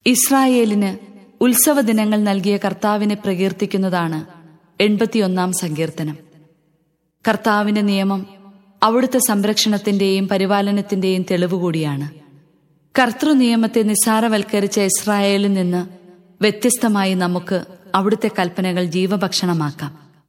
ഇസ്രായേലിന് ഉത്സവ ദിനങ്ങൾ നൽകിയ കർത്താവിനെ പ്രകീർത്തിക്കുന്നതാണ് എൺപത്തിയൊന്നാം സങ്കീർത്തനം കർത്താവിന്റെ നിയമം അവിടുത്തെ സംരക്ഷണത്തിന്റെയും പരിപാലനത്തിന്റെയും തെളിവ് കൂടിയാണ് കർത്തൃനിയമത്തെ നിസ്സാരവൽക്കരിച്ച ഇസ്രായേലിൽ നിന്ന് വ്യത്യസ്തമായി നമുക്ക് അവിടുത്തെ കൽപ്പനകൾ ജീവഭക്ഷണമാക്കാം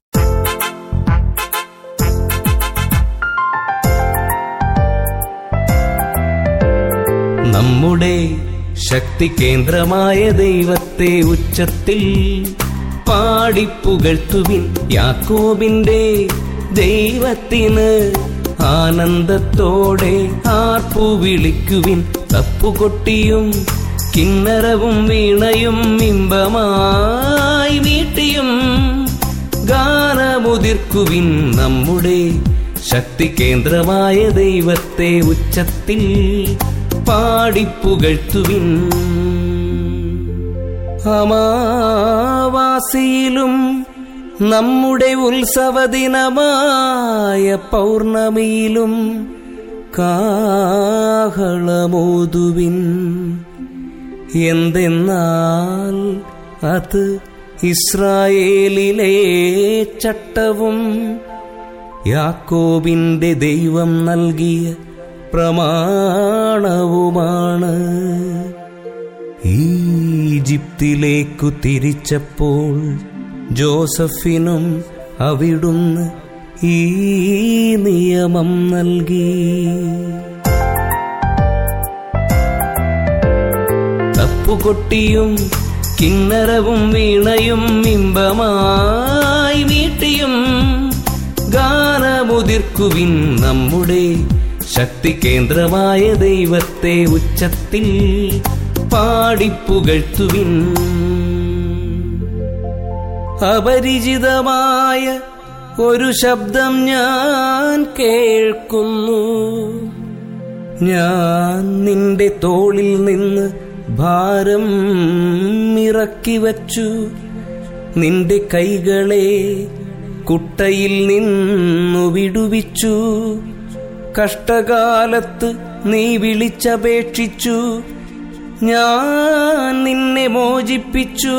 നമ്മുടെ ശക്തി കേന്ദ്രമായ ദൈവത്തെ ഉച്ചത്തിൽ പാടിപ്പുകഴ്ത്തുവിൻ യാക്കോബിന്റെ ദൈവത്തിന് ആനന്ദത്തോടെ ആർപ്പു വിളിക്കുവിൻ തപ്പുകൊട്ടിയും കിന്നരവും വീണയും ഇമ്പമായി വീട്ടിയും ഗാനമുതിർക്കുവിൻ നമ്മുടെ ശക്തി കേന്ദ്രമായ ദൈവത്തെ ഉച്ചത്തിൽ പാടിപ്പുകഴ്ത്തുവിൻ അമാവാസിയിലും നമ്മുടെ ഉത്സവദിനമായ പൗർണമിയിലും കാഹളമോതുവിൻ എന്തെന്നാൽ അത് ഇസ്രായേലിലെ ചട്ടവും യാക്കോബിന്റെ ദൈവം നൽകിയ പ്രമാണവുമാണ് ഈജിപ്തിലേക്കു തിരിച്ചപ്പോൾ ജോസഫിനും അവിടുന്ന് ഈ നിയമം നൽകി തപ്പുകൊട്ടിയും കിന്നരവും വീണയും ഇമ്പമായി വീട്ടിയും ഗാനമുതിർക്കുവിൻ നമ്മുടെ ശക്തി കേന്ദ്രമായ ദൈവത്തെ ഉച്ചത്തിൽ പാടിപ്പുകഴ്ത്തുവിൻ അപരിചിതമായ ഒരു ശബ്ദം ഞാൻ കേൾക്കുന്നു ഞാൻ നിന്റെ തോളിൽ നിന്ന് ഭാരം ഇറക്കി വച്ചു നിന്റെ കൈകളെ കുട്ടയിൽ നിന്നു വിടുവിച്ചു കഷ്ടകാലത്ത് നീ വിളിച്ചപേക്ഷിച്ചു ഞാൻ നിന്നെ മോചിപ്പിച്ചു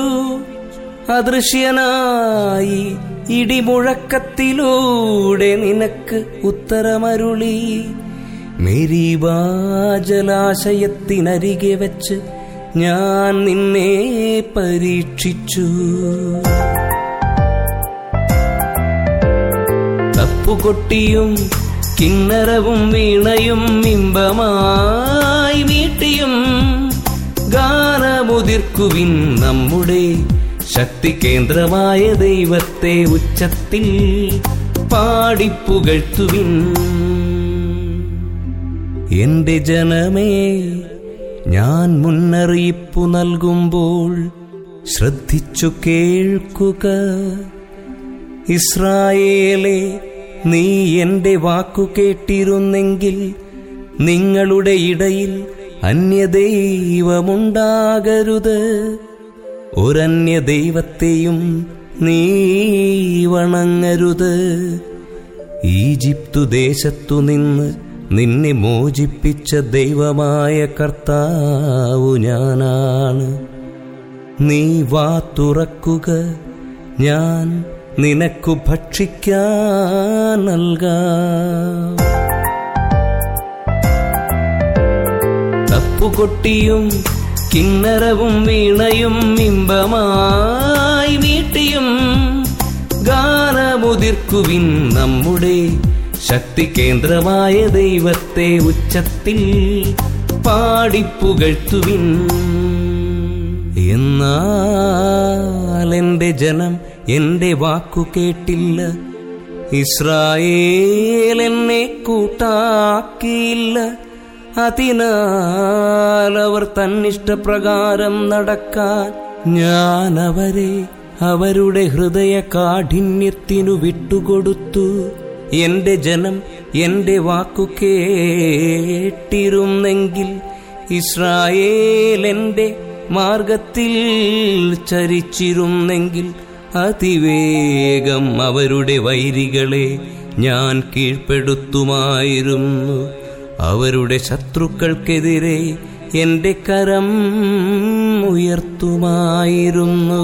അദൃശ്യനായി ഇടിമുഴക്കത്തിലൂടെ നിനക്ക് ഉത്തരമരുളി മെരീബാ ജലാശയത്തിനരികെ വെച്ച് ഞാൻ നിന്നെ പരീക്ഷിച്ചു തപ്പുകൊട്ടിയും കിന്നരവും വീണയും ഇമ്പമായി വീട്ടിയും ഗാനമുതിർക്കുവിൻ നമ്മുടെ ശക്തി കേന്ദ്രമായ ദൈവത്തെ ഉച്ചത്തിൽ പാടിപ്പുകഴ്ത്തുവിൻ എന്റെ ജനമേ ഞാൻ മുന്നറിയിപ്പു നൽകുമ്പോൾ ശ്രദ്ധിച്ചു കേൾക്കുക ഇസ്രായേലെ നീ എന്റെ വാക്കു കേട്ടിരുന്നെങ്കിൽ നിങ്ങളുടെ ഇടയിൽ അന്യദൈവമുണ്ടാകരുത് ഒരന്യ ദൈവത്തെയും നീ വണങ്ങരുത് ഈജിപ്തു ദേശത്തു നിന്ന് നിന്നെ മോചിപ്പിച്ച ദൈവമായ കർത്താവു ഞാനാണ് നീ വാ തുറക്കുക ഞാൻ നിനക്കു ഭക്ഷിക്കാൻ നൽകാം തപ്പുകൊട്ടിയും കിന്നരവും വീണയും ഇമ്പമായി വീട്ടിയും ഗാനമുതിർക്കുവിൻ നമ്മുടെ ശക്തി കേന്ദ്രമായ ദൈവത്തെ ഉച്ചത്തിൽ പാടിപ്പുകഴ്ത്തുവിൻ എന്നാൽ എന്റെ ജനം എന്റെ വാക്കു കേട്ടില്ല ഇസ്രായേൽ എന്നെ കൂട്ടാക്കിയില്ല അതിനാൽ അവർ തന്നിഷ്ടപ്രകാരം നടക്കാൻ ഞാൻ അവരെ അവരുടെ ഹൃദയ കാഠിന്യത്തിനു വിട്ടുകൊടുത്തു എന്റെ ജനം എന്റെ വാക്കു കേട്ടിരുന്നെങ്കിൽ ഇസ്രായേൽ എന്റെ മാർഗത്തിൽ ചരിച്ചിരുന്നെങ്കിൽ അതിവേഗം അവരുടെ വൈരികളെ ഞാൻ കീഴ്പ്പെടുത്തുമായിരുന്നു അവരുടെ ശത്രുക്കൾക്കെതിരെ എന്റെ കരം ഉയർത്തുമായിരുന്നു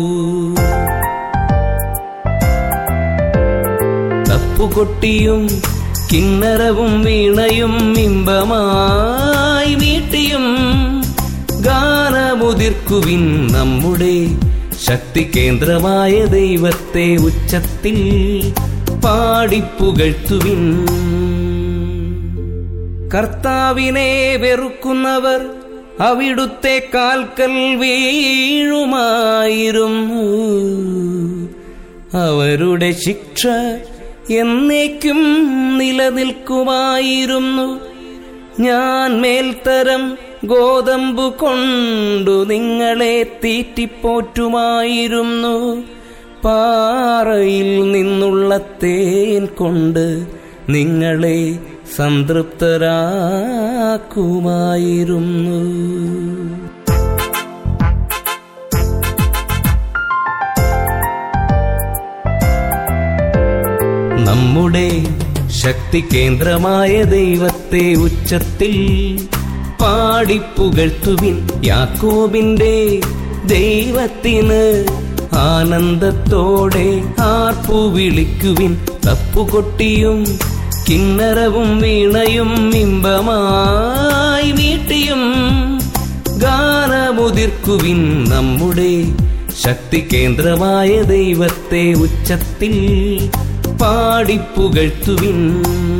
തപ്പുകൊട്ടിയും കിന്നരവും വീണയും ഇമ്പമായി വീട്ടിയും ഗാനമുതിർക്കുവിൻ നമ്മുടെ ശക്തി കേന്ദ്രമായ ദൈവത്തെ ഉച്ചത്തിൽ പാടിപ്പുകഴ്ത്തുവിൻ കർത്താവിനെ വെറുക്കുന്നവർ അവിടുത്തെ കാൽക്കൽ വീഴുമായിരുന്നു അവരുടെ ശിക്ഷ എന്നേക്കും നിലനിൽക്കുമായിരുന്നു ഞാൻ മേൽത്തരം ഗോതമ്പു കൊണ്ടു നിങ്ങളെ തീറ്റിപ്പോറ്റുമായിരുന്നു പാറയിൽ നിന്നുള്ള തേൻ കൊണ്ട് നിങ്ങളെ സംതൃപ്തരാക്കുമായിരുന്നു നമ്മുടെ ശക്തി കേന്ദ്രമായ ദൈവത്തെ ഉച്ചത്തിൽ പാടിപ്പുകഴ്ത്തുവിൻ യാക്കോബിന്റെ ദൈവത്തിന് ആനന്ദത്തോടെ ആർപ്പു വിളിക്കുവിൻ തപ്പുകൊട്ടിയും കിന്നരവും വീണയും ഇമ്പമായി വീട്ടിയും ഗാനമുതിർക്കുവിൻ നമ്മുടെ ശക്തി കേന്ദ്രമായ ദൈവത്തെ ഉച്ചത്തിൽ പാടിപ്പുകഴ്ത്തുവിൻ